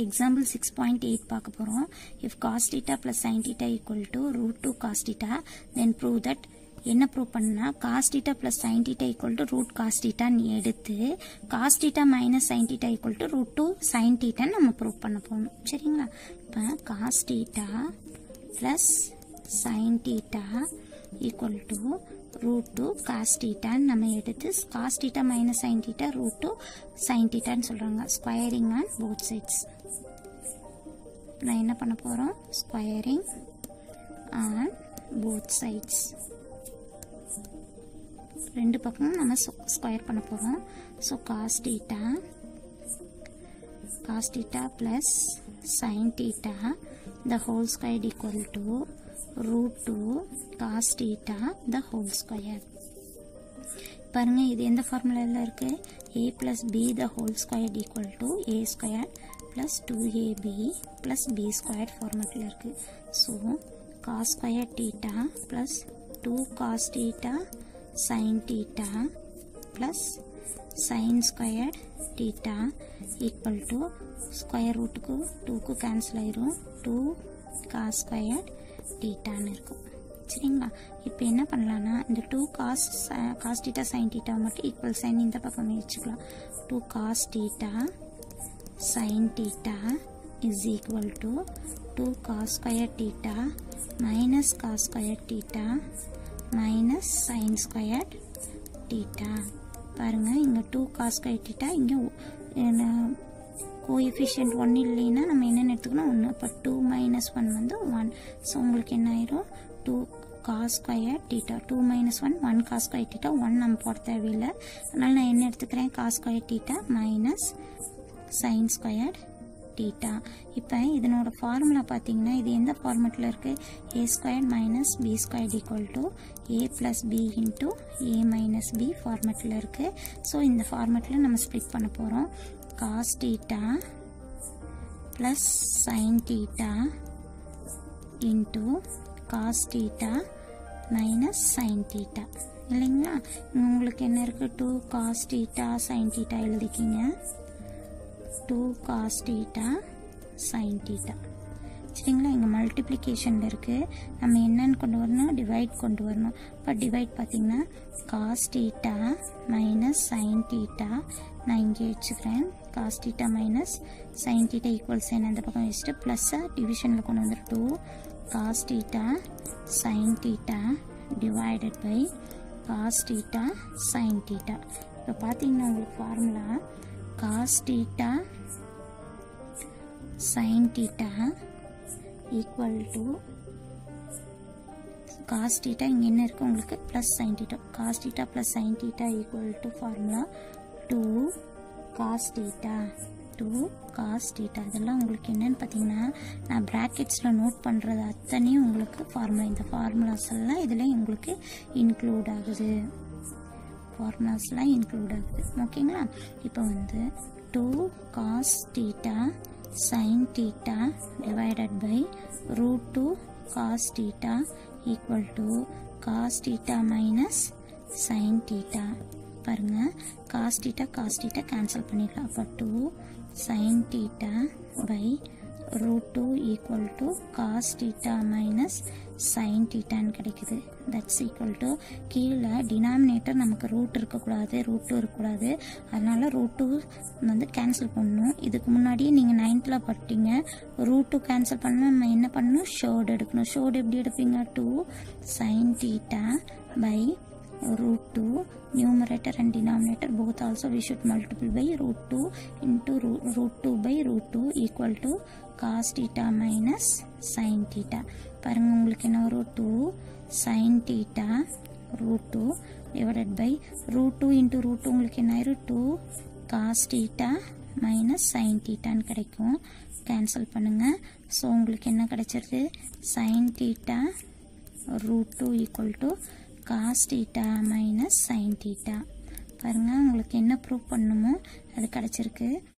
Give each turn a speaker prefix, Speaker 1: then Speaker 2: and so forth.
Speaker 1: example six point eight பார்க்க போகிறோம் if cos theta plus sign theta equal to root two cos theta then prove that என்ன prove பண்ணா cos theta plus sign theta equal to root cos டீட்டான்னு எடுத்து cos theta minus sign theta equal to root two sin டீட்டான்னு நம்ம prove பண்ண போகணும் சரிங்களா இப்போ cos theta plus sign theta equal to root two cos டீட்டான்னு நம்ம எடுத்து cos theta minus sign theta root two sin டீட்டான்னு சொல்கிறாங்க ஸ்கொயரிங் ஆன் போத் சைட்ஸ் நான் என்ன பண்ண போகிறோம் ஸ்கொயரிங் ஆன் போத் சைட்ஸ் ரெண்டு பக்கமும் நம்ம ஸ்கொயர் பண்ண போகிறோம் so cos theta cos theta plus sign theta the whole square equal to root two cos theta the whole square பாருங்க இது எந்த ஃபார்முலாவில் இருக்கு A plus B the whole square equal to A square plus two AB plus B square ஃபார்மேட்டில் இருக்கு so cos square theta plus two cos theta sine theta plus sine square theta equal to square ரூட்டுக்கு டூக்கு cancel ஆயிரும் two cos square டீட்டான்னு இருக்கும் சரிங்களா இப்போ என்ன பண்ணலான்னா இந்த two cos cos theta sine theta மட்டும் ஈக்குவல் சைன் இந்த பக்கம் வச்சுக்கலாம் two cos theta sine theta is equal to two cos square theta minus cos square theta minus sine square theta பாருங்க இங்கே டூ காஸ் ஸ்கொயர் டீட்டா இங்கே coefficient one இல்லைன்னா நம்ம என்னென்னு எடுத்துக்கணும் ஒன்று இப்போ டூ மைனஸ் ஒன் வந்து ஒன் ஸோ உங்களுக்கு என்ன ஆயிரும் two cos square theta two minus one one cos square theta one நம்ம போட தேவையில்லை அதனால் நான் என்ன எடுத்துக்கிறேன் cos square theta minus sine square theta இப்போ இதனோட ஃபார்முலா பார்த்தீங்கன்னா இது எந்த ஃபார்மெட்டில் இருக்குது A square minus B square equal to A plus B into A minus B ஃபார்மெட்டில் இருக்குது ஸோ இந்த ஃபார்மெட்டில் நம்ம ஸ்ப்ளிட் பண்ண போகிறோம் cos theta plus sign theta into cos theta minus sign theta இல்லைங்களா உங்களுக்கு என்ன இருக்குது two cos theta sine theta எழுதிக்கிங்க two cos theta sine theta சரிங்களா இங்கே மல்டிப்ளிகேஷனில் இருக்குது நம்ம என்னன்னு கொண்டு வரணும் டிவைட் கொண்டு வரணும் இப்போ டிவைட் பார்த்தீங்கன்னா cos theta minus sign theta நான் இங்கே வச்சுக்கிறேன் cos theta minus sign theta equal sign அந்த பக்கம் வச்சுட்டு ப்ளஸ்ஸாக டிவிஷனில் கொண்டு வந்துட்டு two cos theta sine theta divided by cos theta sine theta இப்போ பார்த்தீங்கன்னா உங்களுக்கு formula cos theta sine theta equal to cos theta இங்கே என்ன இருக்குது உங்களுக்கு plus sign theta cos theta plus sign theta equal to formula two cos theta two cos theta இதெல்லாம் உங்களுக்கு என்னன்னு பார்த்தீங்கன்னா நான் ப்ராக்கெட்ஸில் நோட் பண்ணுறது அத்தனையும் உங்களுக்கு ஃபார்முலா இந்த ஃபார்முலாஸ் எல்லாம் இதில் உங்களுக்கு இன்க்ளூட் ஆகுது ஃபார்முலாஸ்லாம் இன்க்ளூட் ஆகுது ஓகேங்களா இப்போ வந்து two cos theta sine theta divided by root two cos theta equal to cos theta minus sign theta பாருங்க cos theta cos theta cancel பண்ணிடலாம் அப்போ two sine theta by root two equal to cos theta minus sine டீட்டான்னு கிடைக்குது that's equal to கீழே denominator நமக்கு root இருக்கக்கூடாது root two இருக்கக்கூடாது அதனால ரூட் டூ வந்து கேன்சல் பண்ணணும் இதுக்கு முன்னாடியே நீங்கள் நைன்த்தில் பட்டீங்க ரூட் டூ கேன்சல் பண்ணால் நம்ம என்ன பண்ணணும் ஷோர்டு எடுக்கணும் ஷோர்டு எப்படி எடுப்பீங்க two sine theta by root 2 numerator and denominator both also we should multiply by root 2 into root, root 2 by root 2 equal to cos theta minus sin theta பாருங்க உங்களுக்கு என்ன வரும் 2 sin theta root 2 divided by root 2 into root 2 உங்களுக்கு என்ன ஆயிரும் 2 cos theta minus sin thetaன்னு கிடைக்கும் cancel பண்ணுங்க so உங்களுக்கு என்ன கிடைச்சிருக்கு sin theta root 2 equal to cos theta minus sign theta பாருங்கள் உங்களுக்கு என்ன ப்ரூவ் பண்ணுமோ அது கிடச்சிருக்கு